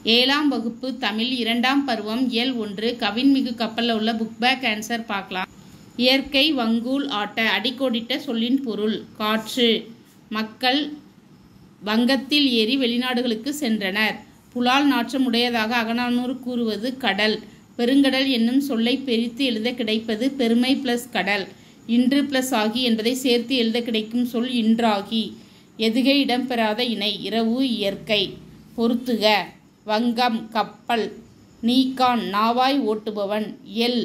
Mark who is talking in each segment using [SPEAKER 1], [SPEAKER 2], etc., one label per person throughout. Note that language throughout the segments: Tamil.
[SPEAKER 1] ஏழாம் வகுப்பு தமிழ் இரண்டாம் பருவம் இயல் ஒன்று கவின்மிகு கப்பலில் உள்ள புக் பேக் ஆன்சர் பார்க்கலாம் இயற்கை வங்கூல் ஆட்ட அடிக்கோடிட்ட சொல்லின் பொருள் காற்று மக்கள் வங்கத்தில் ஏறி வெளிநாடுகளுக்கு சென்றனர் புலால் நாற்றம் உடையதாக அகநானூறு கூறுவது கடல் பெருங்கடல் என்னும் சொல்லை பிரித்து எழுத கிடைப்பது பெருமை பிளஸ் கடல் இன்று பிளஸ் ஆகி என்பதை சேர்த்து எழுத கிடைக்கும் சொல் இன்றாகி எதுகை இடம்பெறாத இணை இரவு இயற்கை பொருத்துக வங்கம் கப்பல் நீக்கான் நாவாய் ஓட்டுபவன் எல்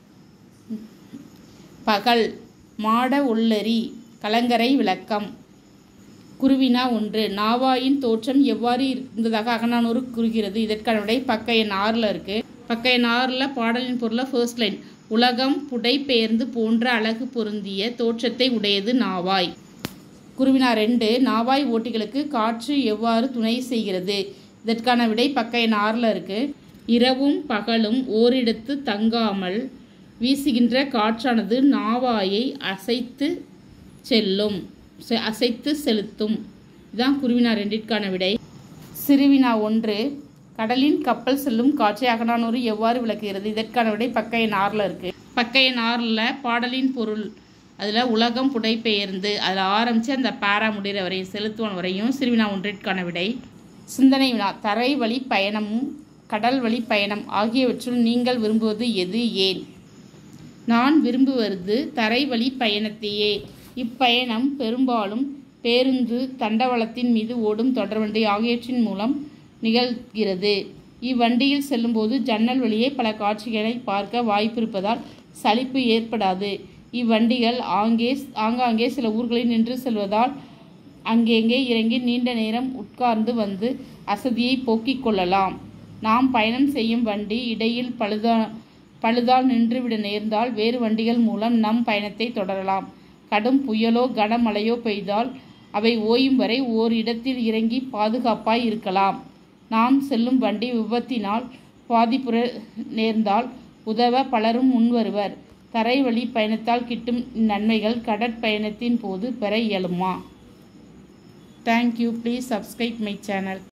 [SPEAKER 1] பகல் மாட ஒள்ளரி கலங்கரை விளக்கம் குருவினா ஒன்று நாவாயின் தோற்றம் எவ்வாறு இருந்ததாக அகநானூறு கூறுகிறது இதற்கான விடை பக்க எண் ஆறில் இருக்கு பக்க எண் ஆறில் பாடலின் பொருளை ஃபர்ஸ்ட் லைன் உலகம் புடைபெயர்ந்து போன்ற அழகு பொருந்திய தோற்றத்தை உடையது நாவாய் குருவினா ரெண்டு நாவாய் ஓட்டிகளுக்கு காற்று எவ்வாறு துணை செய்கிறது இதற்கான விடை பக்க எண் ஆறில் இருக்கு இரவும் பகலும் ஓரிடத்து தங்காமல் வீசுகின்ற காற்றானது நாவாயை அசைத்து செல்லும் செ- அசைத்து செலுத்தும் இதுதான் குருவினா ரெண்டிற்கான விடை சிறுவினா ஒன்று கடலின் கப்பல் செல்லும் காற்றை அகநானூறு எவ்வாறு விளக்குகிறது இதற்கான விடை பக்க எண் ஆறில் இருக்கு பக்க எண் ஆறில் பாடலின் பொருள் அதில் உலகம் புடைபெயர்ந்து அதில் ஆரம்பித்து அந்த பாரா முடிகிற வரையும் செலுத்துவன் வரையும் சிறுவினா ஒன்றிற்கான விடை சிந்தனை வினா தரை வழி பயணமும் கடல் வழி பயணம் ஆகியவற்றுள் நீங்கள் விரும்புவது எது ஏன் நான் விரும்புவது தரைவழி பயணத்தையே இப்பயணம் பெரும்பாலும் பேருந்து தண்டவாளத்தின் மீது ஓடும் தொடர்வண்டி ஆகியவற்றின் மூலம் நிகழ்கிறது இவ்வண்டியில் செல்லும்போது ஜன்னல் வழியே பல காட்சிகளை பார்க்க வாய்ப்பிருப்பதால் சலிப்பு ஏற்படாது இவ்வண்டிகள் ஆங்கே ஆங்காங்கே சில ஊர்களில் நின்று செல்வதால் அங்கெங்கே இறங்கி நீண்ட நேரம் உட்கார்ந்து வந்து அசதியை போக்கிக் கொள்ளலாம் நாம் பயணம் செய்யும் வண்டி இடையில் பழுதா பழுதால் நின்றுவிட நேர்ந்தால் வேறு வண்டிகள் மூலம் நம் பயணத்தை தொடரலாம் கடும் புயலோ கனமழையோ பெய்தால் அவை ஓயும் வரை ஓர் இடத்தில் இறங்கி பாதுகாப்பாய் இருக்கலாம் நாம் செல்லும் வண்டி விபத்தினால் பாதிப்புற நேர்ந்தால் உதவ பலரும் முன்வருவர் தரைவழி பயணத்தால் கிட்டும் நன்மைகள் கடற்பயணத்தின் போது பெற இயலுமா thank you please subscribe my channel